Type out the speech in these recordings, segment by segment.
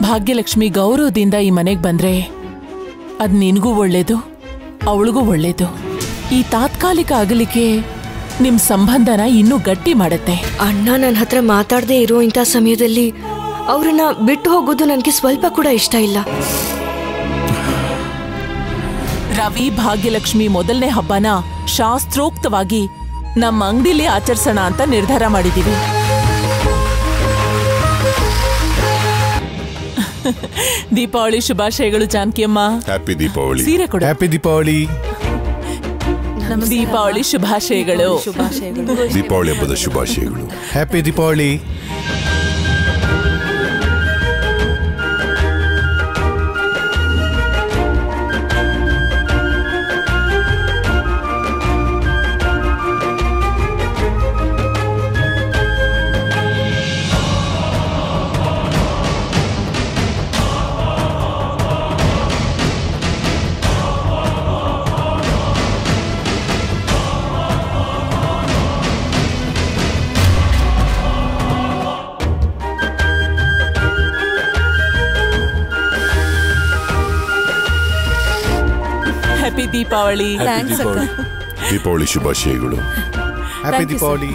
ಭಾಗ್ಯಲಕ್ಷ್ಮಿ ಗೌರವದಿಂದ ಈ ಮನೆಗ್ ಬಂದ್ರೆ ಅದ್ ನಿನಗೂ ಒಳ್ಳೇದು ಅವಳಿಗೂ ಒಳ್ಳೇದು ಈ ತಾತ್ಕಾಲಿಕ ಅಗಲಿಕೆ ನಿಮ್ ಸಂಬಂಧನ ಇನ್ನೂ ಗಟ್ಟಿ ಮಾಡತ್ತೆ ಅಣ್ಣ ನನ್ನ ಹತ್ರ ಮಾತಾಡದೆ ಇರೋ ಇಂಥ ಸಮಯದಲ್ಲಿ ಅವ್ರನ್ನ ಬಿಟ್ಟು ಹೋಗೋದು ನನಗೆ ಸ್ವಲ್ಪ ಕೂಡ ಇಷ್ಟ ಇಲ್ಲ ರವಿ ಭಾಗ್ಯಲಕ್ಷ್ಮಿ ಮೊದಲನೇ ಹಬ್ಬನ ಶಾಸ್ತ್ರೋಕ್ತವಾಗಿ ನಮ್ಮ ಅಂಗಡಿಲಿ ಆಚರಿಸೋಣ ಅಂತ ನಿರ್ಧಾರ ಮಾಡಿದೀವಿ ದೀಪಾವಳಿ ಶುಭಾಶಯಗಳು ಜಾನಕಿಯಮ್ಮ ಹ್ಯಾಪಿ ದೀಪಾವಳಿ ಸೀರೆ ಕೊಡು ಹ್ಯಾಪಿ ದೀಪಾವಳಿ ದೀಪಾವಳಿ ಶುಭಾಶಯಗಳು ದೀಪಾವಳಿ ಹಬ್ಬದ ಶುಭಾಶಯಗಳು ಹ್ಯಾಪಿ ದೀಪಾವಳಿ ಹ್ಯಾಪಿ ದೀಪಾವಳಿ ದೀಪಾವಳಿ ಶುಭಾಶಯಗಳು happy Deepavali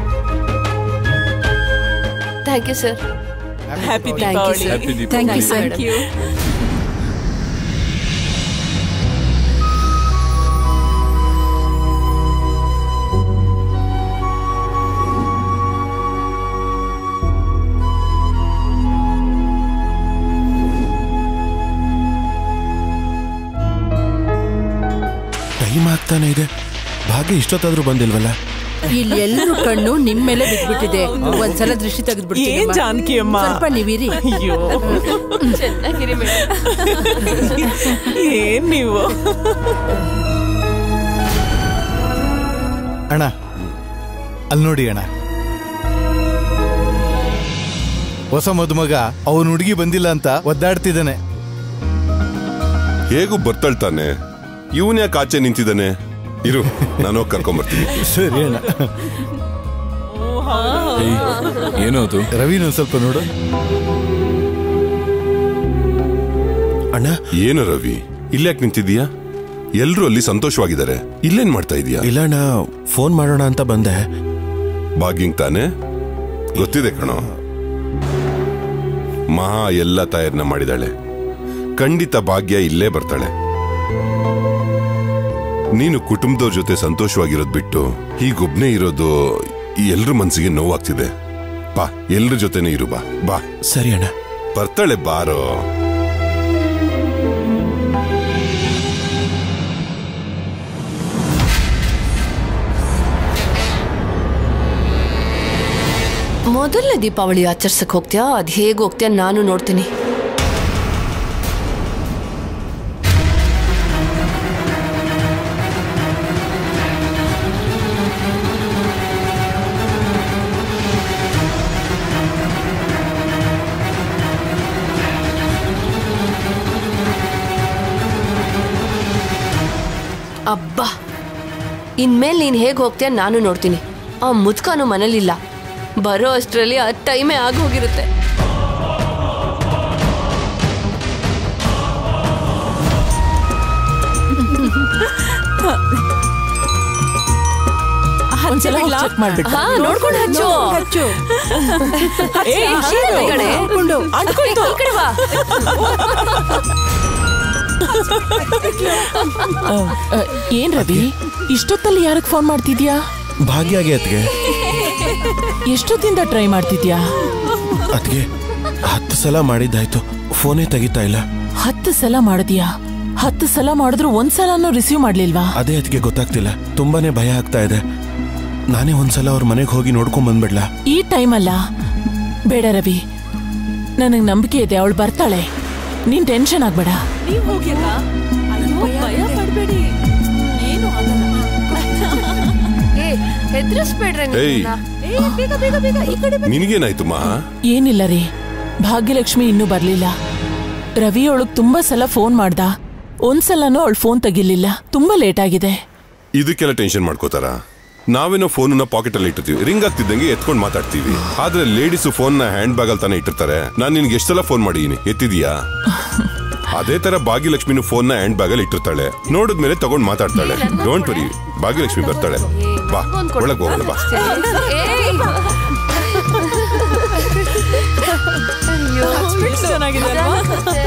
thank you sir happy Thank you, Deepavali sir. Thank you sir Thank you. Time ಆಗ್ತಾನೆ ಇದೆ ಭಾಗ್ಯ ಇಷ್ಟೊತ್ತಾದ್ರೂ ಬಂದಿಲ್ವಲ್ಲ ಇಲ್ಲಿ ಎಲ್ಲರೂ ಕಣ್ಣು ನಿಮ್ ಮೇಲೆ ಬಿದ್ಬಿಟ್ಟಿದೆ ಒಂದ್ಸಲ ದೃಷ್ಟಿ ಏನ್ ತೆಗೆದ್ಬಿಡ್ತೀನಿ ಜಾನಕಿ ಅಮ್ಮ ಸ್ವಲ್ಪ ನೀವಿರಿ ಅಯ್ಯೋ ಚೆನ್ನಾಗಿರಿ ಮೇಡಮ್ ಏನ್ ನೀವು ಅಣ್ಣ ಅಲ್ಲಿ ನೋಡಿ ಅಣ್ಣ ಹೊಸ ಮದುಮಗ ಅವನ ಹುಡುಗಿ ಬಂದಿಲ್ಲ ಅಂತ ಒದ್ದಾಡ್ತಿದ್ದಾನೆ ಹೇಗೂ ಬರ್ತಾಳ್ತಾನೆ ಇವನ್ ಯಾಕೆ ಆಚೆ ನಿಂತಿದ್ದಾನೆ ಇರು ನಾನು ಹೋಗಿ ಕರ್ಕೊಂಬರ್ತೀನಿ ಸರಿ ಅಣ್ಣ ಏನೋ ಅದು ರವಿನ ಒಂದ್ ಸ್ವಲ್ಪ ನೋಡು ಅಣ್ಣ ಏನು ರವಿ ಇಲ್ಯಾಕೆ ನಿಂತಿದ್ದೀಯಾ ಎಲ್ರೂ ಅಲ್ಲಿ ಸಂತೋಷವಾಗಿದ್ದಾರೆ ಇಲ್ಲೇನ್ ಮಾಡ್ತಾ ಇದೀಯಾ ಇಲ್ಲ ಅಣ್ಣ ಫೋನ್ ಮಾಡೋಣ ಅಂತ ಬಂದೆ ಭಾಗ್ಯಂಗ್ ತಾನೆ ಗೊತ್ತಿದೆ ಕಣೋ ಮಹಾ ಎಲ್ಲ ತಯಾರನ್ನ ಮಾಡಿದಾಳೆ ಖಂಡಿತ ಭಾಗ್ಯ ಇಲ್ಲೇ ಬರ್ತಾಳೆ ನೀನು ಕುಟುಂಬದವ್ರ ಜೊತೆ ಸಂತೋಷವಾಗಿರೋದ್ ಬಿಟ್ಟು ಹೀಗೊಬ್ನೇ ಇರೋದು ಎಲ್ರ ಮನ್ಸಿಗೆ ನೋವಾಗ್ತಿದೆ ಬಾ ಎಲ್ರ ಜೊತೆನೇ ಇರು ಬಾ ಬಾ ಸರಿ ಅಣ್ಣ ಬರ್ತಾಳೆ ಬಾರೋ ಮೊದಲನೇ ದೀಪಾವಳಿ ಆಚರ್ಸಕ್ ಹೋಗ್ತೀಯಾ ಅದ್ ಹೇಗ್ ಹೋಗ್ತೀಯಾ ನಾನು ನೋಡ್ತೀನಿ ಅಬ್ಬಾ ಇನ್ಮೇಲೆ ನೀನ್ ಹೇಗ್ ಹೋಗ್ತೀಯ ನಾನು ನೋಡ್ತೀನಿ ಆ ಮುದ್ಕನು ಮನೇಲಿಲ್ಲ ಬರೋ ಅಷ್ಟರಲ್ಲಿ ಆ ಟೈಮೇ ಆಗೋಗಿರುತ್ತೆ ಒಂದ್ಸಲ ಚೆಕ್ ಮಾಡ್ಬಿಟ್ಟು ಹಾ ನೋಡ್ಕೊಂಡು ಹಚ್ಚು ಏ, ಹಚ್ಚು, ಹಚ್ಚು. ಈ ಕಡೆ. ಅಂಟ್ಕೊಳ್ತು. ಈ ಕಡೆ ಬಾ. ಆ, ಆ, ಏನ್ ರವಿ ಇಷ್ಟೊತ್ತಲ್ಲಿ ಯಾರಕ್ ಫೋನ್ ಮಾಡ್ತಿದ್ಯಾ ಭಾಗ್ಯಾಗೆ ಅತ್ಗೆ ಎಷ್ಟೊತ್ತಿಂದ ಟ್ರೈ ಮಾಡ್ತಿದ್ಯಾ ಅತ್ಗೆ ಹತ್ತು ಸಲ ಮಾಡಿದ್ದಾಯ್ತು ಫೋನೇ ತೆಗಿತಾ ಇಲ್ಲ ಹತ್ತು ಸಲ ಮಾಡಿದ್ಯಾ ಹತ್ತು ಸಲ ಮಾಡಿದ್ರು ಒಂದ್ಸಲನೂ ರಿಸೀವ್ ಮಾಡ್ಲಿಲ್ವಾ ಅದೇ ಅದಕ್ಕೆ ಗೊತ್ತಾಗ್ತಿಲ್ಲ ತುಂಬಾನೇ ಭಯ ಆಗ್ತಾ ಇದೆ ನಾನೇ ಒಂದ್ಸಲ ಅವ್ರ ಮನೆಗೆ ಹೋಗಿ ನೋಡ್ಕೊಂಡ್ ಬಂದ್ಬಿಡ್ಲಾ ಈ ಟೈಮ್ ಅಲ್ಲ ಬೇಡ ರವಿ ನನಗ್ ನಂಬಿಕೆ ಇದೆ ಅವಳು ಬರ್ತಾಳೆ ನೀನ್ ಟೆನ್ಷನ್ ಆಗ್ಬೇಡ ಏ ಹೆದ್ರಿಸ್ಬೇಡ್ರೆ ಏಯ್. ನಿಮ್ಮನ್ನ. ಬೇಗ ಬೇಗ ಬೇಗ ಈ ಕಡೆ ಬನ್ನಿ. ನಿನಗೇನಾಯ್ತು ಮಹಾ ಏನಿಲ್ಲ ರೀ ಭಾಗ್ಯಲಕ್ಷ್ಮಿ ಇನ್ನೂ ಬರ್ಲಿಲ್ಲ ರವಿ ಅವಳಗ್ ತುಂಬಾ ಸಲ ಫೋನ್ ಮಾಡ್ದ ಒಂದ್ಸಲನೂ ಅವಳು ಫೋನ್ ತೆಗಿಲಿಲ್ಲ ತುಂಬಾ ಲೇಟ್ ಆಗಿದೆ ಇದಕ್ಕೆಲ್ಲ ಟೆನ್ಷನ್ ಮಾಡ್ಕೋತಾರ ನಾವೇನೋ ಫೋನ್ ಪಾಕೆಟ್ ಅಲ್ಲಿ ಇಟ್ಟಿರ್ತೀವಿ ರಿಂಗ್ ಆಗ್ತಿದ್ದಂಗೆ ಎತ್ಕೊಂಡು ಮಾತಾಡ್ತೀವಿ ಆದ್ರೆ ಲೇಡೀಸ್ ಫೋನ್ ನ ಹ್ಯಾಂಡ್ ಬ್ಯಾಗ್ ಅಲ್ಲಿ ತಾನೇ ಇಟ್ಟಿರ್ತಾರೆ ನಾನು ನಿನ್ಗೆ ಎಷ್ಟೆಲ್ಲ ಫೋನ್ ಮಾಡಿದೀನಿ ಎತ್ತಿದೀಯಾ ಅದೇ ತರ ಭಾಗ್ಯಲಕ್ಷ್ಮಿನು ಫೋನ್ ನ ಹ್ಯಾಂಡ್ ಬ್ಯಾಗ್ ಅಲ್ಲಿ ಇಟ್ಟಿರ್ತಾಳೆ ನೋಡಿದ್ಮೇಲೆ ತಗೊಂಡ್ ಮಾತಾಡ್ತಾಳೆ ಡೋಂಟ್ ವರಿ ಭಾಗ್ಯಲಕ್ಷ್ಮಿ ಬರ್ತಾಳೆ ಬಾ ಒಳಗ್ ಹೋಗೋಣ ಬಾ ಏಯ್! ಅಯ್ಯೋ, ಇದಾಗುತ್ತೆ.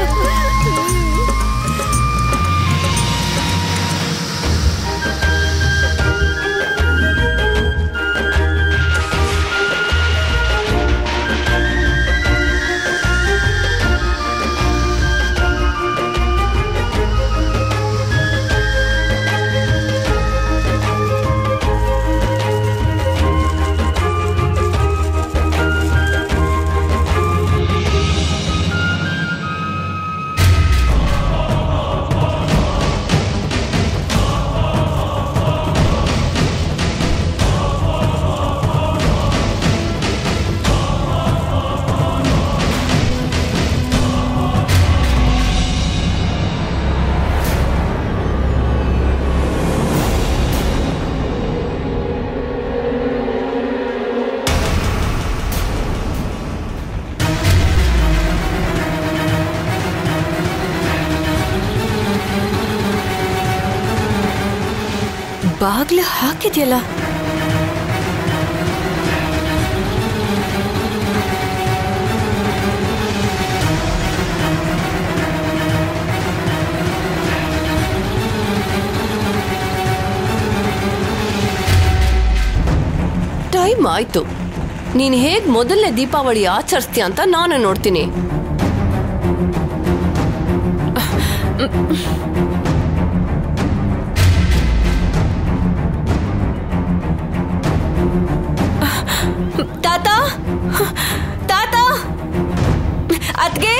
ಬಾಗ್ಲು ಹಾಕಿದ್ಯಲ್ಲ ಟೈಮ್ ಆಯ್ತು ನೀನ್ ಹೇಗ್ ಮೊದಲನೇ ದೀಪಾವಳಿ ಆಚರಿಸ್ತೀಯ ಅಂತ ನಾನು ನೋಡ್ತೀನಿ ತಾತ ತಾತ ಅದ್ಗೆ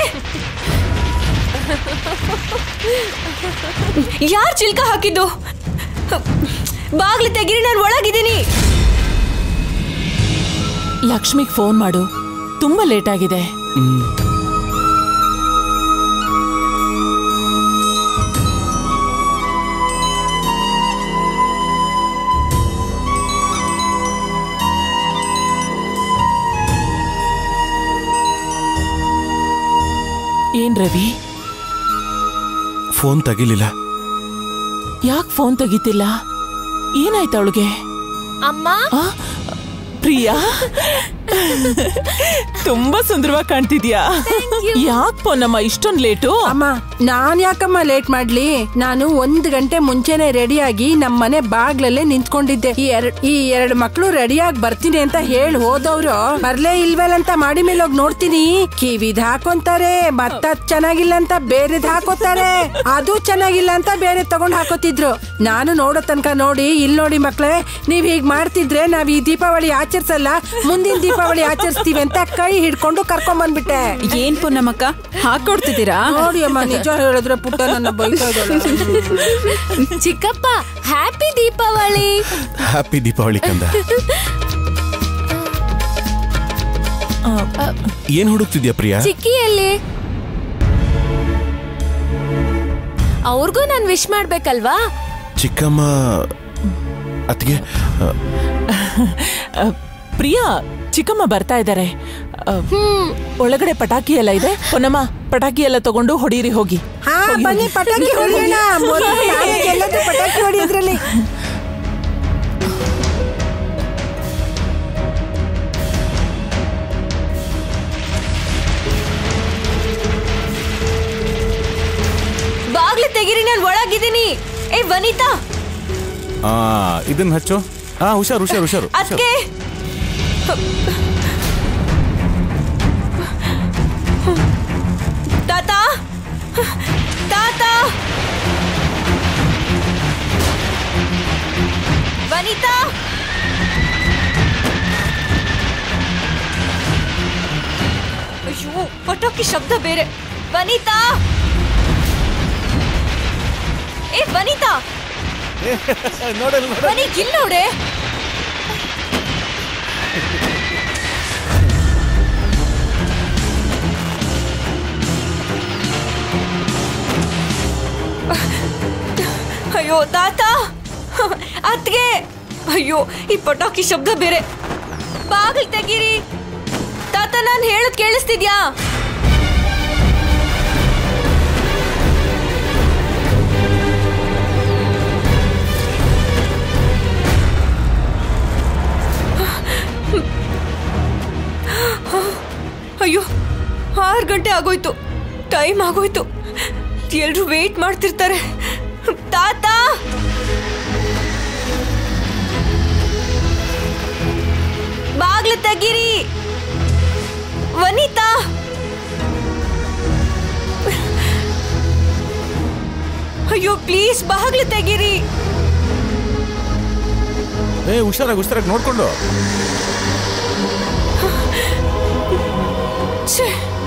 ಯಾರ್ ಚಿಲ್ಕ ಹಾಕಿದ್ದು ಬಾಗ್ಲು ತೆಗಿರಿ ನಾನು ಒಳಗಿದ್ದೀನಿ ಲಕ್ಷ್ಮಿಗ್ ಫೋನ್ ಮಾಡು ತುಂಬಾ ಲೇಟ್ ಆಗಿದೆ ಏನ್ ರವಿ ಫೋನ್ ತೆಗಿಲಿಲ್ಲ ಯಾಕೆ ಫೋನ್ ತೆಗಿತಿಲ್ಲ ಏನಾಯ್ತು ಅವಳಿಗೆ ಅಮ್ಮ ಪ್ರಿಯಾ ತುಂಬಾ ಸುಂದರವಾಗಿ ಕಾಣ್ತಿದ್ಯಾ ಯಾಕೆ ಪೊನ್ನಮ್ಮ ಇಷ್ಟೊಂದ್ ಲೇಟು ಅಮ್ಮ ನಾನ್ ಯಾಕಮ್ಮ ಲೇಟ್ ಮಾಡ್ಲಿ ನಾನು ಒಂದ್ ಗಂಟೆ ಮುಂಚೆನೆ ರೆಡಿಯಾಗಿ ನಮ್ಮ ಮನೆ ಬಾಗ್ಲಲ್ಲೇ ನಿಂತ್ಕೊಂಡಿದ್ದೆ ಈ ಎರಡ್ ಈ ಎರಡ್ ಮಕ್ಳು ರೆಡಿಯಾಗಿ ಬರ್ತೀನಿ ಅಂತ ಹೇಳಿ ಹೋದವ್ರು ಬರ್ಲೇ ಇಲ್ವಲ್ಲ ಅಂತ ಮಾಡಿ ಮೇಲೆ ಹೋಗಿ ನೋಡ್ತೀನಿ ಕಿವಿದ್ ಹಾಕೊಂತಾರೆ ಮತ್ತ ಚೆನ್ನಾಗಿಲ್ಲ ಅಂತ ಬೇರೆದ್ ಹಾಕೋತಾರೆ ಅದು ಚೆನ್ನಾಗಿಲ್ಲ ಅಂತ ಬೇರೆ ತಗೊಂಡ್ ಹಾಕೋತಿದ್ರು ನಾನು ನೋಡೋ ತನಕ ನೋಡಿ ಇಲ್ಲಿ ನೋಡಿ ಮಕ್ಳೇ ನೀವ್ ಹೀಗ್ ಮಾಡ್ತಿದ್ರೆ ನಾವ್ ಈ ದೀಪಾವಳಿ ಆಚರಿಸಲ್ಲ ಮುಂದಿನ ದೀಪಾವಳಿ ಆಚರಿಸ್ತೀವಿ ಅಂತ ಕೈ ಹಿಡ್ಕೊಂಡು ಕರ್ಕೊಂಡ್ ಬಂದ್ಬಿಟ್ಟೆ ಏನ್ ಪುನ್ನಮ್ಮಕ್ಕ ಹಾಕೊಡ್ತಿದ್ದೀರಾ ನೋಡಿ ಅಮ್ಮ ನಿಜ ಹೇಳಿದ್ರೆ ಪುಟ್ಟ ನನ್ನ ಬೈತಾ ಇದ್ದಾಳೆ. ಚಿಕ್ಕಪ್ಪ ಹ್ಯಾಪಿ ದೀಪಾವಳಿ ಹ್ಯಾಪಿ ದೀಪಾವಳಿ ಕಂದ ಏನ್ ಹುಡುಕ್ತಿದ್ಯಾ ಪ್ರಿಯಾ ಚಿಕ್ಕಿಯಲ್ಲಿ ಅವ್ರಿಗೂ ನಾನು ವಿಶ್ ಮಾಡ್ಬೇಕಲ್ವಾ ಚಿಕ್ಕಮ್ಮ ಅತ್ಗೆ ಅ, ಪ್ರಿಯಾ ಚಿಕ್ಕಮ್ಮ ಬರ್ತಾ ಇದ್ದಾರೆ ಅ, ಒಳಗಡೆ ಪಟಾಕಿ ಎಲ್ಲ ಇದೆ ಪೊನ್ನಮ್ಮ ಪಟಾಕಿ ಎಲ್ಲ ತಗೊಂಡು ಹೊಡೀರಿ ಹೋಗಿ ಹಾ ಬನ್ನಿ ಪಟಾಕಿ ಹೊಡಿಯೋಣ ಮೊದ್ಲು ನಾನೇ ಗೆಲ್ಲೋದು ಪಟಾಕಿ ಹೊಡಿಯೋದ್ರಲ್ಲಿ ಬಾಗ್ಲು ತೆಗಿರಿ ನಾನು ಒಳಗಿದ್ದೀನಿ ಏ ವನಿತಾ ಆ ಇದನ್ನ ಹಚ್ಚು ಹಾ ಹುಷಾರು ಹುಷಾರು ಹುಷಾರು ಹುಷಾರು. ಅದಕ್ಕೆ ತಾತ ತಾತ ವನಿತಾ ಅಯ್ಯೋ ಪಟಾಕಿ ಶಬ್ದ ಬೇರೆ ವನಿತಾ ಏ ವನಿತಾ ನೋಡಲ್ಲ ನೋಡ ಬನ್ನಿ ಇಲ್ಲಿ ನೋಡೆ ಅಯ್ಯೋ ತಾತ ಅತ್ಗೆ ಅಯ್ಯೋ ಈ ಪಟಾಕಿ ಶಬ್ದ ಬೇರೆ ಬಾಗಿಲ್ ತೆಗೀರಿ ತಾತ ನಾನ್ ಹೇಳದ್ ಕೇಳಿಸ್ತಿದ್ಯಾ ಅಯ್ಯೋ ಆರು ಗಂಟೆ ಆಗೋಯ್ತು ಟೈಮ್ ಆಗೋಯ್ತು ಎಲ್ರು ವೇಟ್ ಮಾಡ್ತಿರ್ತಾರೆ ತಾತ ಬಾಗ್ಲು ತೆಗೀರಿ ವನಿತಾ ಅಯ್ಯೋ ಪ್ಲೀಸ್ ಬಾಗ್ಲು ತೆಗೀರಿ ಏ ಹುಷಾರಾಗಿ ಹುಷಾರಾಗಿ ನೋಡ್ಕೊಂಡು ಛೇ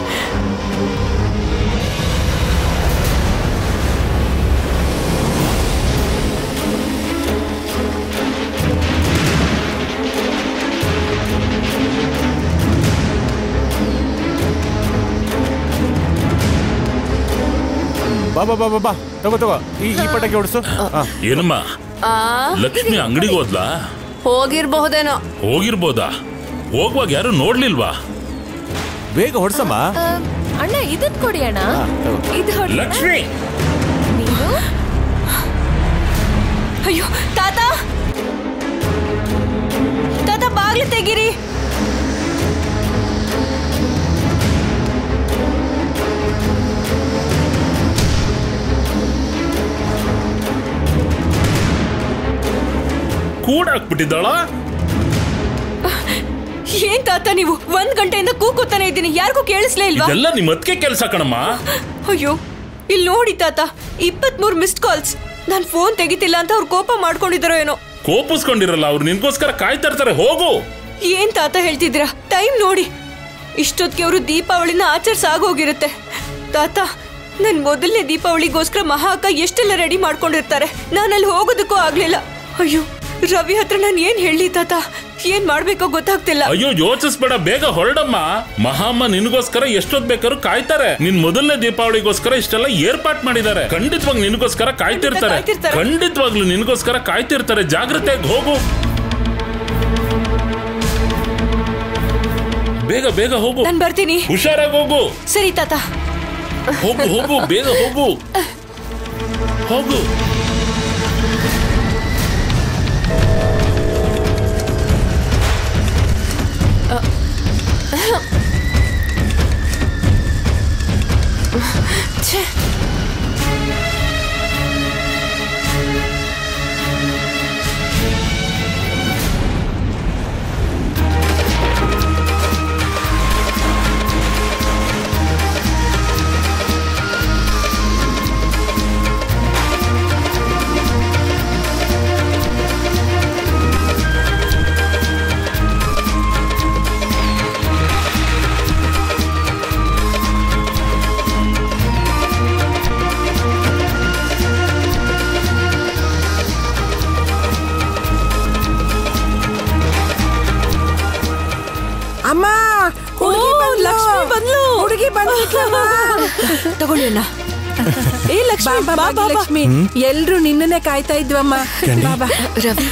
ಬಾ ಬಾ ಬಾ ಬಾ ಬಾ ತಗೋ ತಗೋ ಈ ಈ ಪಟಾಕಿ ಹೊಡ್ಸು ಹಾ. ಏನಮ್ಮ ಆ ಲಕ್ಷ್ಮಿ ಅಂಗಡಿಗೆ ಹೋದ್ಲಾ ಹೋಗಿರ್ಬಹುದೇನೋ ಹೋಗಿರ್ಬೋದಾ ಹೋಗುವಾಗ ಯಾರು ನೋಡ್ಲಿಲ್ವಾ ಬೇಗ ಹೊಡ್ಸಮ್ಮ ಅಣ್ಣ ಇದನ್ ಕೊಡಿ ಅಣ್ಣ ಹಾ, ತಗೋ. ಇದು ಹೊಡಿ ಲಕ್ಷ್ಮಿ ನೀನು ಅಯ್ಯೋ ತಾತ ತಾತ ಬಾಗ್ಲು ತೆಗೀರಿ ಕೂಡ ಹಾಕ್ಬಿಟ್ಟಿದ್ದಾಳ ಏನ್ ತಾತ ನೀವು ಒಂದ್ ಗಂಟೆಯಿಂದ ಕೂಕೋತಾನೆ ಇದ್ದೀನಿ ಯಾರಿಗೂ ಕೇಳಿಸ್ಲೇ ಇಲ್ವಾ ಇದೆಲ್ಲ ನಿಮ್ ಅದಕ್ಕೆ ಕೆಲಸ ಕಣಮ್ಮ ಅಯ್ಯೋ ಇಲ್ಲಿ ನೋಡಿ ತಾತ ಇಪ್ಪತ್ ಮೂರ್ ಮಿಸ್ಡ್ ಕಾಲ್ಸ್ ನಾನ್ ಫೋನ್ ತೆಗಿತಿಲ್ಲ ಅಂತ ಅವ್ರು ಕೋಪ ಮಾಡ್ಕೊಂಡಿದಾರೋ ಏನೋ ಕೋಪಿಸ್ಕೊಂಡಿರಲ್ಲ ಅವ್ರು ನಿನ್ಗೋಸ್ಕರ ಕಾಯ್ತಾ ಇರ್ತಾರೆ ಹೋಗು ಏನ್ ತಾತ ಹೇಳ್ತಿದ್ದೀರಾ ಟೈಮ್ ನೋಡಿ ಇಷ್ಟೊತ್ತಿಗೆ ಅವರು ದೀಪಾವಳಿನ ಆಚರಿಸಾಗೋಗಿರುತ್ತೆ ತಾತ ನನ್ ಮೊದಲನೇ ದೀಪಾವಳಿಗೋಸ್ಕರ ಮಹಾ ಅಕ್ಕ ಎಷ್ಟೆಲ್ಲ ರೆಡಿ ಮಾಡ್ಕೊಂಡಿರ್ತಾರೆ ನಾನು ಅಲ್ಲಿ ಹೋಗೋದಕ್ಕೂ ಆಗ್ಲಿಲ್ಲ ಅಯ್ಯೋ ರವಿ ಹತ್ರ ನಾನು ಏನ್ ಹೇಳಿ ತಾತ ಏನ್ ಮಾಡ್ಬೇಕೋ ಗೊತ್ತಾಗ್ತಿಲ್ಲ ಅಯ್ಯೋ ಯೋಚಿಸ್ಬೇಡ ಬೇಗ ಹೊರಡಮ್ಮ ಮಹಾಮ್ಮ ನಿನಗೋಸ್ಕರ ಎಷ್ಟೊತ್ ಬೇಕಾದ್ರೂ ಕಾಯ್ತಾರೆ ನಿನ್ ಮೊದಲನೇ ದೀಪಾವಳಿಗೋಸ್ಕರ ಇಷ್ಟೆಲ್ಲ ಏರ್ಪಾಟ್ ಮಾಡಿದ್ದಾರೆ ಖಂಡಿತವಾಗಿ ನಿನಗೋಸ್ಕರ ಕಾಯ್ತಿರ್ತಾರೆ ಕಾಯ್ತಿರ್ತಾರೆ. ಖಂಡಿತವಾಗ್ಲು ನಿನಗೋಸ್ಕರ ಕಾಯ್ತಿರ್ತಾರೆ ಜಾಗ್ರತೆಯಾಗಿ ಹೋಗು ಬೇಗ ಬೇಗ ಹೋಗು ನಾನ್ ಬರ್ತೀನಿ ಹುಷಾರಾಗಿ ಹೋಗು ಸರಿ ತಾತ ಹೋಗು ಹೋಗು ಬೇಗ ಹೋಗು ಹೋಗು ಛೇ ಅಮ್ಮ ಹುಡುಗಿ ಓ, ಬಂದ್ಲು. ಲಕ್ಷ್ಮಿ ಬಂದ್ಲು. ಹುಡುಗಿ ಬಂದ್ಬಿಟ್ಲಮ್ಮ. ತಗೊಳ್ಳಿ ಅಣ್ಣ ಏ ಬಾ, ಲಕ್ಷ್ಮಿ ಬಾ, ಬಾ, ಬಾ, ಬಾ. ಭಾಗ್ಯಲಕ್ಷ್ಮಿ ಎಲ್ರು ನಿನ್ನನ್ನೇ ಕಾಯ್ತಾ ಇದ್ವಮ್ಮ ಬಾ, ಬಾ. ರವಿ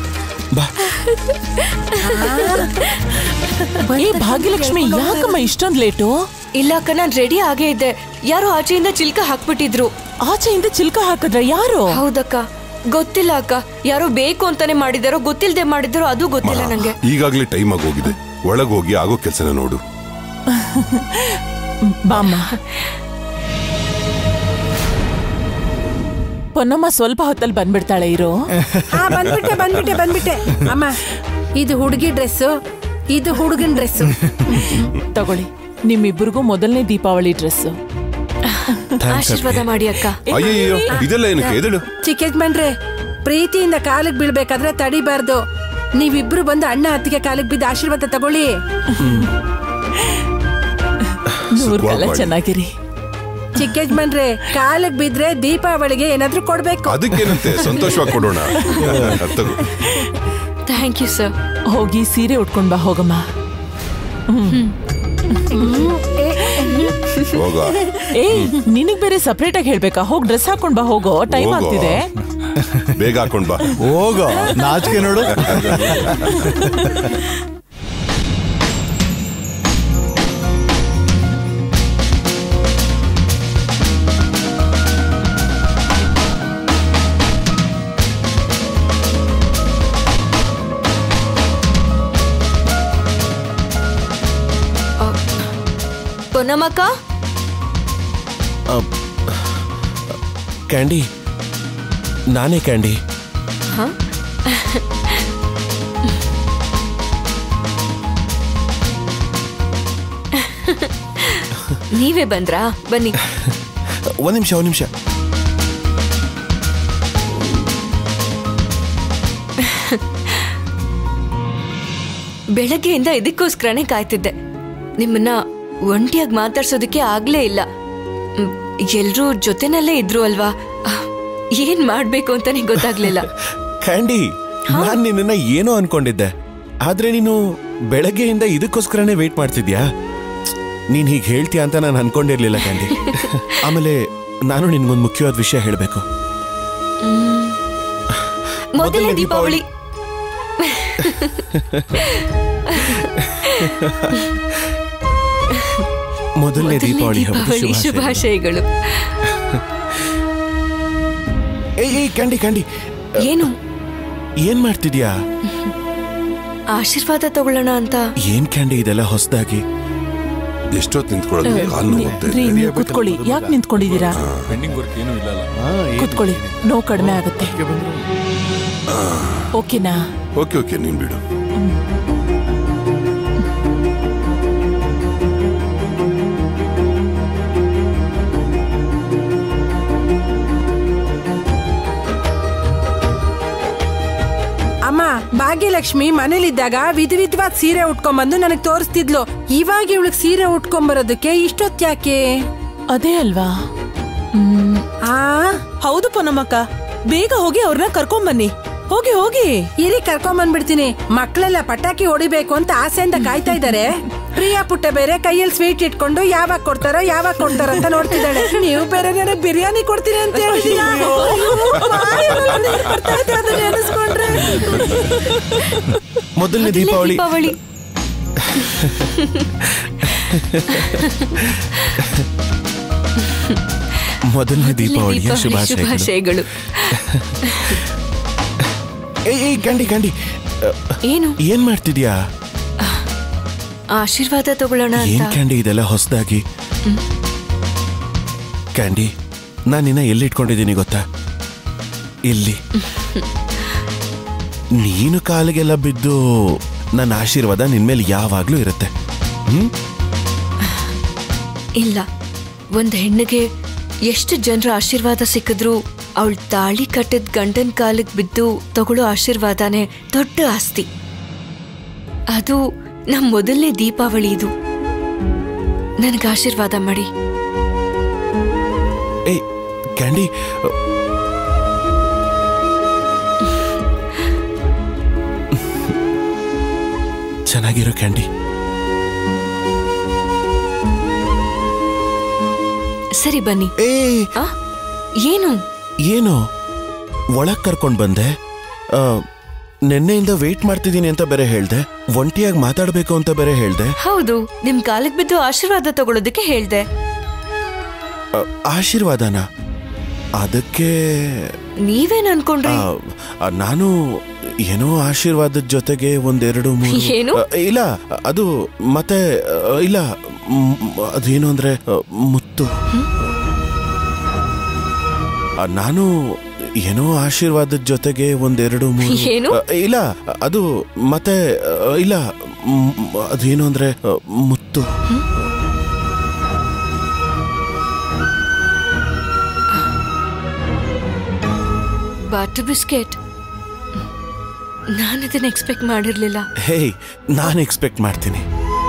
ಏ ಭಾಗ್ಯಲಕ್ಷ್ಮಿ ಯಾಕಮ್ಮ ಇಷ್ಟೊಂದ್ ಲೇಟು ಇಲ್ಲ ಅಕ್ಕ ನಾನ್ ರೆಡಿ ಆಗೇ ಇದ್ದೆ ಯಾರೋ ಆಚೆಯಿಂದ ಚಿಲ್ಕ ಹಾಕ್ಬಿಟ್ಟಿದ್ರು ಆಚೆಯಿಂದ ಚಿಲ್ಕ ಹಾಕಿದ್ರ ಯಾರು ಹೌದಕ್ಕ ಗೊತ್ತಿಲ್ಲ ಅಕ್ಕ ಯಾರೋ ಬೇಕು ಅಂತಾನೆ ಮಾಡಿದಾರೋ ಗೊತ್ತಿಲ್ದೆ ಮಾಡಿದಾರೋ ಅದು ಗೊತ್ತಿಲ್ಲ ನಂಗೆ ಈಗಾಗ್ಲೇ ಟೈಮ್ ಆಗಿ ಹೋಗಿದೆ ಒಳಗ್ ಹೋಗಿ ಆಗೋ ಕೆಲ್ಸನ ನೋಡು ಬಾಮ್ಮ ಪೊನ್ನಮ್ಮ ಸ್ವಲ್ಪ ಹೊತ್ತಲ್ಲಿ ಬಂದ್ಬಿಡ್ತಾಳೆ ಇರು ಹಾ ಬಂದ್ಬಿಟ್ಟೆ ಬಂದ್ಬಿಟ್ಟೆ ಬಂದ್ಬಿಟ್ಟೆ ಅಮ್ಮ ಇದು ಹುಡುಗಿ ಡ್ರೆಸ್ ಇದು ಹುಡುಗನ್ ಡ್ರೆಸ್ ತಗೊಳ್ಳಿ ನಿಮ್ಮಿಬ್ಬರಿಗೂ ಮೊದಲನೇ ದೀಪಾವಳಿ ಡ್ರೆಸ್ ಆಶೀರ್ವಾದ ಮಾಡಿ ಅಕ್ಕ ಅಯ್ಯಯ್ಯೋ ಇದೆಲ್ಲ ಏನಕ್ಕೆ ಎದಳು ಚಿಕ್ಕ ಯಜಮಾನ್ರೆ ಪ್ರೀತಿಯಿಂದ ಕಾಲಿಗೆ ಬೀಳ್ಬೇಕಾದ್ರೆ ತಡಿಬಾರ್ದು ನೀವಿಬ್ರು ಬಂದು ಅಣ್ಣ ಅತ್ತಿಗೆ ಕಾಲಿಗೆ ಬಿದ್ದು ಆಶೀರ್ವಾದ ತಗೊಳ್ಳಿ ನೂರ್ ಕಾಲ ಸುಖವಾಗಿ. ಚೆನ್ನಾಗಿರಿ ಚಿಕ್ಕ ಯಜಮಾನ್ರೆ ಕಾಲಿಗೆ ಬಿದ್ರೆ ದೀಪಾವಳಿಗೆ ಏನಾದ್ರೂ ಕೊಡ್ಬೇಕು ಅದಕ್ಕೇನಂತೆ ಸಂತೋಷವಾಗಿ ಕೊಡೋಣ ತಗೋ ಥ್ಯಾಂಕ್ ಯು ಸರ್ ಹೋಗಿ ಸೀರೆ ಉಟ್ಕೊಂಡ್ ಬಾ ಹೋಗಮ್ಮ ಹ್ಮ್. ಏ, ಹೋಗೋ ಏಯ್ ನಿನಗ್ ಬೇರೆ ಸಪ್ರೇಟ್ ಆಗಿ ಹೇಳ್ಬೇಕಾ ಹೋಗ್ ಡ್ರೆಸ್ ಹಾಕೊಂಡ್ ಬಾ ಹೋಗೋ ಟೈಮ್ ಹೋಗೋ. ಆಗ್ತಿದೆ ಬೇಗ ಹಾಕೊಂಡ್ ಬಾ ಹೋಗೋ ನಾಚಿಕೆ ನೋಡು ಪೊನ್ನಮ್ಮಕ್ಕ ಕ್ಯಾಂಡಿ ನಾನೇ ಕ್ಯಾಂಡಿ ನೀವೇ ಬಂದ್ರಾ ಬನ್ನಿ ಒಂದ್ ನಿಮಿಷ ಒಂದ್ ನಿಮಿಷ ಬೆಳಗ್ಗೆಯಿಂದ ಇದಕ್ಕೋಸ್ಕರನೇ ಕಾಯ್ತಿದ್ದೆ ನಿಮ್ಮನ್ನ ಒಂಟಿಯಾಗಿ ಮಾತಾಡ್ಸೋದಕ್ಕೆ ಆಗ್ಲೇ ಇಲ್ಲ ಎಲ್ರೂ ಜೊತೆನಲ್ಲೇ ಇದ್ರು ಅಲ್ವಾ ಅಹ್, ಏನ್ ಮಾಡ್ಬೇಕು ಅಂತಾನೆ ಗೊತ್ತಾಗ್ಲಿಲ್ಲ ಕ್ಯಾಂಡಿ ನಾನ್ ನಿನ್ನ ಏನೋ ಅನ್ಕೊಂಡಿದ್ದೆ ಆದ್ರೆ ನೀನು ಬೆಳಗ್ಗೆಯಿಂದ ಇದಕ್ಕೋಸ್ಕರನೇ ವೇಟ್ ಮಾಡ್ತಿದ್ಯಾ ನೀನ್ ಹೀಗೆ ಹೇಳ್ತೀಯ ಅಂತ ನಾನು ಅನ್ಕೊಂಡಿರ್ಲಿಲ್ಲ ಕ್ಯಾಂಡಿ ಆಮೇಲೆ ನಾನು ನಿನ್ಗೊಂದು ಮುಖ್ಯವಾದ ವಿಷಯ ಹೇಳಬೇಕು ಮೊದಲನೇ ದೀಪಾವಳಿ ಮೊದಲನೇ ದೀಪಾವಳಿ ಹಬ್ಬದ ದೀಪಾವಳಿ ಶುಭಾಶಯಗಳು. ಶುಭಾಶಯಗಳು ಏಯ್ ಏಯ್ ಕ್ಯಾಂಡಿ ಕ್ಯಾಂಡಿ ಏನು ಏನ್ ಮಾಡ್ತಿದ್ಯಾ ಆಶೀರ್ವಾದ ತಗೊಳ್ಳೋಣ ಅಂತ ಏನ್ ಕ್ಯಾಂಡಿ ಇದೆಲ್ಲ ಹೊಸದಾಗಿ ಎಷ್ಟೊತ್ತು ನಿಂತ್ಕೊಳ್ಳೋದು ಕಾಲು ನೋವುತ್ತೆ ರೀ ನೀವು ಕುತ್ಕೊಳ್ಳಿ ಯಾಕೆ ನಿಂತ್ಕೊಂಡಿದ್ದೀರಾ ಪೆಂಡಿಂಗ್ ವರ್ಕ್ ಏನೂ ಇಲ್ಲಲ್ಲ ಕುತ್ಕೊಳ್ಳಿ ನೋವು ಕಡಿಮೆ ಆಗುತ್ತೆ ಓಕೆನಾ ಓಕೆ ಓಕೆ ನೀನ್ ಬಿಡು ಅಮ್ಮ ಭಾಗ್ಯಲಕ್ಷ್ಮಿ ಮನೇಲಿದ್ದಾಗ ವಿಧ ವಿಧವಾದ ಸೀರೆ ಉಟ್ಕೊಂಡ್ಬಂದು ನನಗ್ ತೋರಿಸ್ತಿದ್ಲು ಇವಾಗ ಇವಳಿಗೆ ಸೀರೆ ಉಟ್ಕೊಂಬರೋದಕ್ಕೆ ಇಷ್ಟೊತ್ ಯಾಕೆ ಅದೇ ಅಲ್ವಾ ಆ ಹೌದು ಪೊನ್ನಮ್ಮಕ್ಕ ಬೇಗ ಹೋಗಿ ಅವ್ರನ್ನ ಕರ್ಕೊಂಬನ್ನಿ ಹೋಗಿ ಹೋಗಿ ಇರಿ ಕರ್ಕೊಂಬಂದ್ಬಿಡ್ತೀನಿ ಮಕ್ಳೆಲ್ಲ ಪಟಾಕಿ ಹೊಡಿಬೇಕು ಅಂತ ಆಸೆಯಿಂದ ಕಾಯ್ತಾ ಇದ್ದಾರೆ ಪ್ರಿಯಾ ಪುಟ್ಟ ಬೇರೆ ಕೈಯಲ್ಲಿ ಸ್ವೀಟ್ ಇಟ್ಕೊಂಡು ಯಾವಾಗ ಕೊಡ್ತಾರೋ ಯಾವಾಗ ಕೊಡ್ತಾರೋ ಅಂತ ನೋಡ್ತಿದ್ದಾಳೆ ನೀವು ಬೇರೆ ನನಗೆ ಬಿರಿಯಾನಿ ಕೊಡ್ತೀನಿ ಅಂತ ಹೇಳಿದೀರಾ ಅಯ್ಯೋ, ಬಾಯಲ್ಲಿ ನೀರ್ ಬರ್ತಾ ಇದೆ, ಅದನ್ನ ನೆನೆಸ್ಕೊಂಡ್ರೆ. ಮೊದಲನೇ ದೀಪಾವಳಿ ದೀಪಾವಳಿ ಮೊದಲನೇ ದೀಪಾವಳಿಯ ದೀಪಾವಳಿ ಶುಭಾಶಯಗಳು ಶುಭಾಶಯಗಳು ಏಯ್ ಏಯ್ ಕ್ಯಾಂಡಿ ಕ್ಯಾಂಡಿ ಏನು ಏನ್ ಮಾಡ್ತಿದ್ಯಾ ಆಶೀರ್ವಾದ ತಗೊಳ್ಳೋಣ ಏನ್ ಅಂತ ಕ್ಯಾಂಡಿ ಇದೆಲ್ಲ ಹೊಸದಾಗಿ ಕ್ಯಾಂಡಿ ನಾನು ನಿನ್ನ ಎಲ್ಲಿ ಇಟ್ಕೊಂಡಿದ್ದೀನಿ ಗೊತ್ತಾ ಇಲ್ಲಿ ನೀನು ಕಾಲಿಗೆಲ್ಲ ಬಿದ್ದು ನನ್ನ ಆಶೀರ್ವಾದ ನಿನ್ಮೇಲೆ ಯಾವಾಗ್ಲೂ ಇರುತ್ತೆ ಹ್ಮ್ ಇಲ್ಲ ಒಂದ್ ಹೆಣ್ಣಿಗೆ ಎಷ್ಟು ಜನರ ಆಶೀರ್ವಾದ ಸಿಕ್ಕಿದ್ರು ಅವಳ ತಾಳಿ ಕಟ್ಟಿದ ಗಂಡನ್ ಕಾಲಿಗೆ ಬಿದ್ದು ತಗೊಳ್ಳೋ ಆಶೀರ್ವಾದನೇ ದೊಡ್ಡ ಆಸ್ತಿ ಅದು ನಮ್ ಮೊದಲನೇ ದೀಪಾವಳಿ ಇದು ನನಗೆ ಆಶೀರ್ವಾದ ಮಾಡಿ ಏಯ್ ಕ್ಯಾಂಡಿ ಚೆನ್ನಾಗಿರೋ ಕ್ಯಾಂಡಿ ಸರಿ ಬನ್ನಿ ಏಯ್ ಆ ಏನು ಏನು ಒಳಗ್ ಕರ್ಕೊಂಡ್ ಬಂದೆ ಆ, ನೆನ್ನೆಯಿಂದ ವೇಟ್ ಮಾಡ್ತಿದ್ದೀನಿ ಅಂತ ಬೇರೆ ಹೇಳ್ದೆ ಒಂಟಿಯಾಗಿ ಮಾತಾಡ್ಬೇಕು ಅಂತ ಬೇರೆ ಹೇಳ್ದೆ ಹೌದು ನಿಮ್ ಕಾಲಿಗೆ ಬಿದ್ದು ಆಶೀರ್ವಾದ ತಗೊಳ್ಳೋದಕ್ಕೆ ಹೇಳ್ದೆ ಆ, ಆಶೀರ್ವಾದನ ಅದಕ್ಕೆ ನೀವೇನ್ ಅನ್ಕೊಂಡ್ರಿ ಆ, ಆ, ನಾನು ಏನೋ ಆಶೀರ್ವಾದದ ಜೊತೆಗೆ ಒಂದೆರಡು ಮೂರು ಏನು? ಆ, ಇಲ್ಲ ಅದು ಮತ್ತೆ ಆ, ಇಲ್ಲ ಮ್, ಅದೇನು ಅಂದ್ರೆ ಆ, ಮುತ್ತು ಆ, ನಾನು ಏನೋ ಆಶೀರ್ವಾದದ ಜೊತೆಗೆ ಒಂದೆರಡು ಮೂರು ಏನು? ಆ, ಇಲ್ಲ ಅದು ಮತ್ತೆ ಆ, ಇಲ್ಲ ಮ್, ಅದೇನು ಅಂದ್ರೆ ಆ, ಮುತ್ತು ಬಾಟರ್ ಬಿಸ್ಕೆಟ್ ನಾನು ಇದನ್ನ ಎಕ್ಸ್ಪೆಕ್ಟ್ ಮಾಡಿರ್ಲಿಲ್ಲ ಹೇಯ್ ನಾನು ಎಕ್ಸ್ಪೆಕ್ಟ್ ಮಾಡ್ತೀನಿ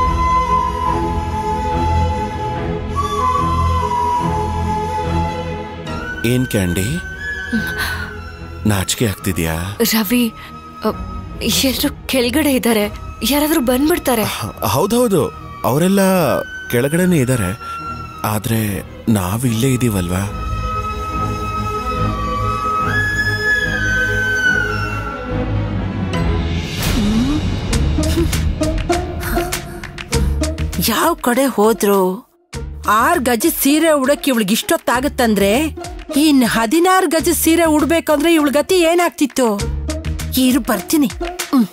ಏನ್ ಕ್ಯಾಂಡಿ ನಾಚಿಕೆ ಆಗ್ತಿದ್ಯಾ ರವಿ ಎಲ್ರು ಕೆಳಗಡೆ ಇದ್ದಾರೆ ಯಾರಾದ್ರೂ ಬಂದ್ಬಿಡ್ತಾರೆ ಹೌದೌದು ಅವರೆಲ್ಲ ಕೆಳಗಡೆನೆ ಇದ್ದಾರೆ ಆದ್ರೆ ನಾವು ಇಲ್ಲೇ ಇದೀವಲ್ವಾ ಯಾವ ಕಡೆ ಹೋದ್ರು ಆರ್ ಗಜ ಸೀರೆ ಉಡಕ್ ಇವಳಿಗೆ ಇಷ್ಟೊತ್ತಾಗತ್ತಂದ್ರೆ ಇನ್ ಹದಿನಾರು ಗಜ ಸೀರೆ ಉಡ್ಬೇಕಂದ್ರೆ ಇವಳ ಗತಿ ಏನಾಗ್ತಿತ್ತು ಇರು ಬರ್ತೀನಿ ಹ್ಮ್.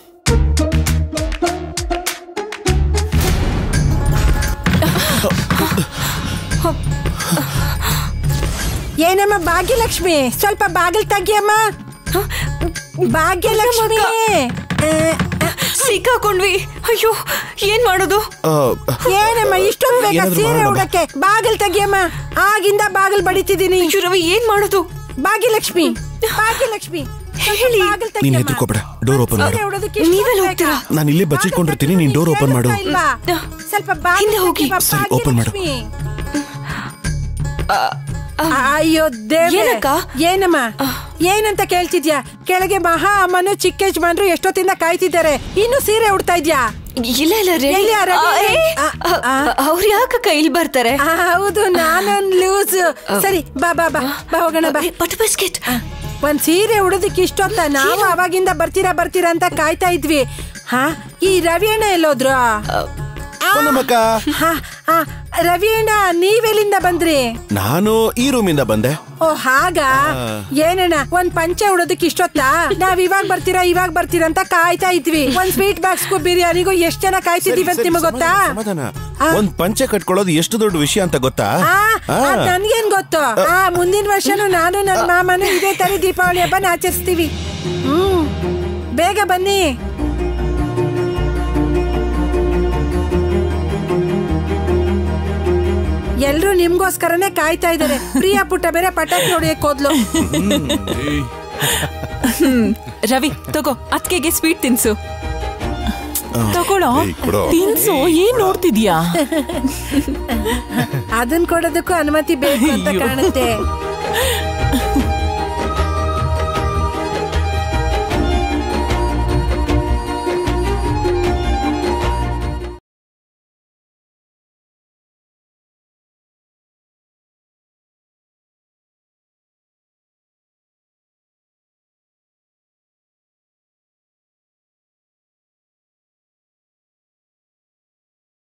ಏನಮ್ಮ ಭಾಗ್ಯಲಕ್ಷ್ಮಿ ಸ್ವಲ್ಪ ಬಾಗಿಲ್ ತೆಗಿಯಮ್ಮ ಭಾಗ್ಯಲಕ್ಷ್ಮಿ ಆ, ಸಿಕ್ಕಾಕೊಂಡ್ವಿ ಅಯ್ಯೋ ಏನ್ ಮಾಡೋದು ಆ, ಏನಮ್ಮ ಇಷ್ಟೊಂದು ಬೇಗ ಏನಾದ್ರು ಸೀರೆ ಮಾಡೋಣ ಬಾ. ಉಡಕ್ಕೆ ಬಾಗಿಲ್ ತೆಗಿಯಮ್ಮ ಆಗಿಂದ ಬಾಗಿಲ್ ಬಡಿತಿದ್ದೀನಿ ಅಯ್ಯೋ ರವಿ ಏನ್ ಮಾಡೋದು ಭಾಗ್ಯಲಕ್ಷ್ಮಿ ಭಾಗ್ಯಲಕ್ಷ್ಮಿ ಹೇಳಿ. ಬಾಗಿಲ್ ನೀನ್ ತೆಗಿಯಮ್ಮ. ಹೆದರ್ಕೋಬೇಡ ಡೋರ್ ಓಪನ್ ಮಾಡು ಸೀರೆ ಉಡೋದಕ್ಕೆ ಇಷ್ಟೊಂದು ನೀವೆಲ್ಲ ಬೇಕಾ? ಹೋಗ್ತೀರಾ? ನಾನು ಇಲ್ಲೇ ಬಚ್ಚಿಟ್ಕೊಂಡಿರ್ತೀನಿ ನೀನ್ ಡೋರ್ ಓಪನ್ ಮಾಡು ಇಲ್ವಾ? ಸ್ವಲ್ಪ ಬಾಗಿಲ್ ಹಿಂದೆ ಹೋಗಿ. ತೆಗಿ ಬಾ, ಸರಿ, open ಮಾಡು. ಭಾಗ್ಯಲಕ್ಷ್ಮಿ. ಅಯ್ಯೋ ದೇವ್ರೆ ಏನಕ್ಕ? ಏನಮ್ಮ ಏನಂತ ಕೇಳ್ತಿದ್ಯಾ ಕೆಳಗೆ ಮಹಾ ಅಮ್ಮನು ಚಿಕ್ಕ ಯಜಮಾನ್ರು ಎಷ್ಟೊತ್ತಿಂದ ಕಾಯ್ತಿದ್ದಾರೆ ಇನ್ನು ಸೀರೆ ಉಡ್ತಾ ಇದ್ಯಾ ಇಲ್ಲ ಇಲ್ಲ ಎಲ್ಲಿ ಆ ರವಿ? ಆ, ಆ. ಅವ್ರು ಯಾಕಕ್ಕ ಇಲ್ಲಿ ಬರ್ತಾರೆ ಆ, ಹೌದು ನಾನೊಂದ್ ಲೂಸ್ ಸರಿ ಬಾ ಬಾ ಬಾ ಬಾ ಹೋಗೋಣ ಬಾ ಬಟ್ ಬಿಸ್ಕೆಟ್ ಒಂದ್ ಸೀರೆ ಉಡೋದಕ್ಕೆ ಇಷ್ಟೊತ್ತ ನಾವು ಅವಾಗಿಂದ ಬರ್ತೀರಾ ಬರ್ತೀರಾ ಅಂತ ಕಾಯ್ತಾ ಇದ್ವಿ ಹಾ ಈ ರವಿ ಅಣ್ಣ ಎಲ್ಲೋದ್ರು ಆ, ನಮ್ಮಕ್ಕ ಹಾ, ಆ, ರವಿ ಅಣ್ಣ ನೀವೆಲ್ಲಿಂದ ಬಂದ್ರಿ ನಾನು ಈ ರೂಮಿಂದ ಬಂದೆ ಓ ಹಾಗ ಏನಣ್ಣ ಒಂದ್ ಪಂಚೆ ಉಡೋದಕ್ಕೆ ಇಷ್ಟೊತ್ತ ನಾವ್ ಇವಾಗ ಬರ್ತೀರಾ ಇವಾಗ ಬರ್ತೀರಾ ಅಂತ ಕಾಯ್ತಾ ಇದ್ವಿ ಒಂದ್ ಸ್ವೀಟ್ ಬಾಕ್ಸ್ಗೂ ಬಿರಿಯಾನಿಗೂ ಎಷ್ಟ್ ಜನ ಕಾಯ್ತಿದೀವಿ ಅಂತ ನಿಮಗ್ ಗೊತ್ತಾ ಸಮಾಧಾನ ಆ. ಒಂದ್ ಪಂಚೆ ಕಟ್ಕೊಳ್ಳೋದು ಎಷ್ಟು ದೊಡ್ಡ ವಿಷಯ ಅಂತ ಗೊತ್ತಾ ಆ, ಆ. ಅದ್ ನನ್ಗೇನ್ ಗೊತ್ತು ಆ ಮುಂದಿನ ವರ್ಷನೂ ನಾನು ನನ್ನ ಮಾಮನು ಇದೇ ತರ ದೀಪಾವಳಿ ಹಬ್ಬನ ಆಚರಿಸ್ತೀವಿ ಹ್ಮ್ ಬೇಗ ಬನ್ನಿ ಎಲ್ರು ನಿಮ್ಗೋಸ್ಕರನೇ ಕಾಯ್ತಾ ಇದಾರೆ ಪ್ರಿಯಾ ಪುಟ್ಟ ಬೇರೆ ಪಟಾಕಿ ಹೊಡೆಯಕ್ ಹೋದ್ಲು ರವಿ ತಗೋ ಅತ್ಕೆಗೆ ಸ್ವೀಟ್ ತಿನ್ಸು ತಗೊಳ್ಳೋ ಏಯ್, ಕೊಡು. ತಿನ್ಸು ಏನ್ ನೋಡ್ತಿದ್ಯಾ ಅದನ್ ಕೊಡೋದಕ್ಕೂ ಅನುಮತಿ ಬೇಕು ಅಂತ ಕಾಣುತ್ತೆ